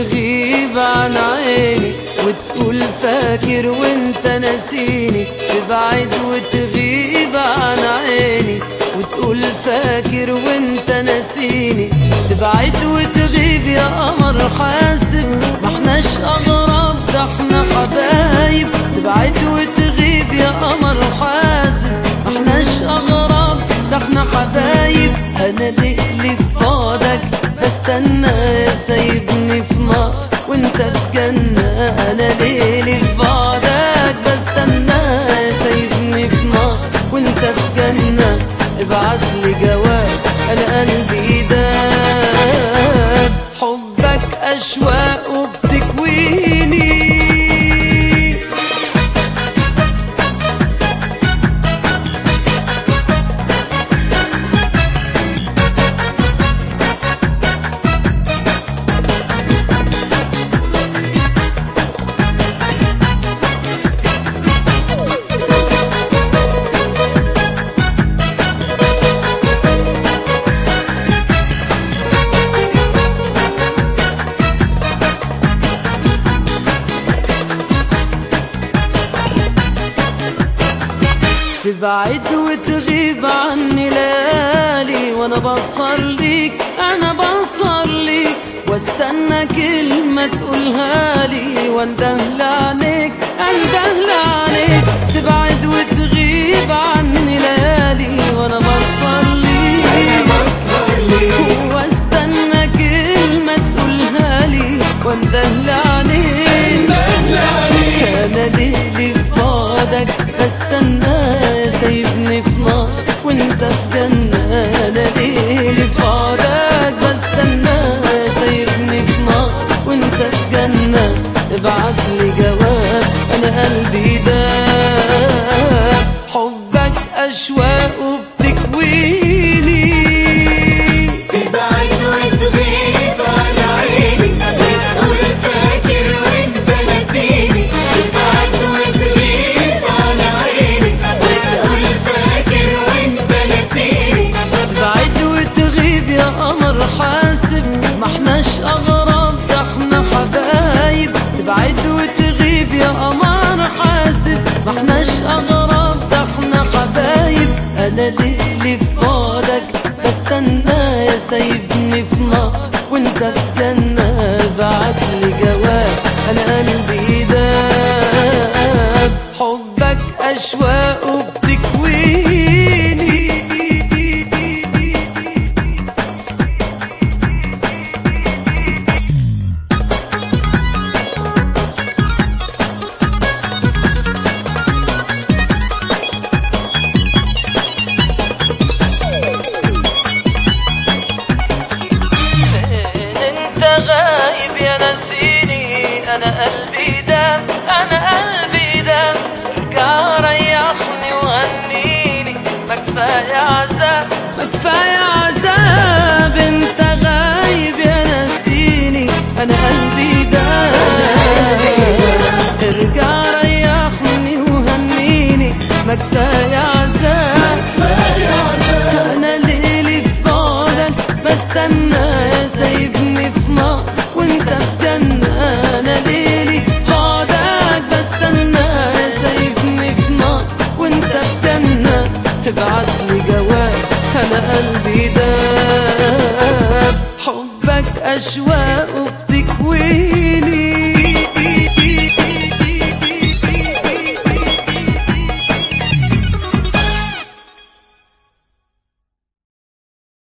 وتغيب عن عيني وتقول فاكر وانت ناسيني تبعد وتغيب عن عيني وتقول فاكر وانت ناسيني تبعد وتغيب يا قمر حاسب ما احناش اغراب ده احنا حبايب تبعد وتغيب يا قمر حاسب ما احناش اغراب ده احنا حبايب انا ليلي في بعدك بستنى سايبني في نار وانت في جنة انا ليلي في بعدك بستنى سايبني في نار وانت في جنة ابعت لي جواب انا قلبي داب حبك اشواق وبتكويني تبعد وتغيب عني ليالي وانا بصر ليك انا بصر ليك واستنى كلمة تقولها لي واندهل عليك اندهل عليك تبعد وتغيب عني ليالي وانا بصر ليك واستنى كلمة تقولها لي واندهل عليك انا ليلي في بعدك بستنى سايبني في نار وانت في جنة انا ليلي في بعدك بستنى سايبني في نار وانت في جنة ابعت لي جواب انا قلبي داب حبك اشواق وبتكويني تبعد وتغيب عن عيني وتقول فاكر وانت ناسيني تبعد وتغيب عن عيني وتقول فاكر وانت ناسيني بعيد وتغيب يا قمر حاسب ما احناش اغراب ده احنا حبايب تبعد وتغيب يا قمر حاسب ما احناش اغراب ده احنا حبايب انا ليلي في بعدك بستنى يا سايبني في نار وانت في جنة بعت لي جواب انا قلبي داب حبك اشواق وبتكويني انت غايب يا نسيني انا قلبي ده انا قلبي ده ارجع ريحني وهنيني ما كفايه عذاب ما كفايه عذاب انت غايب يا نسيني انا قلبي ده ارجع ريحني وهنيني ما كفايه عذاب انا ليلي في بعدك بستنى سايبني في نار وانت في جنة انا ليلي في بعدك بستنى سايبني في نار وانت في جنة ابعت لي جواب انا قلبي داب حبك اشواق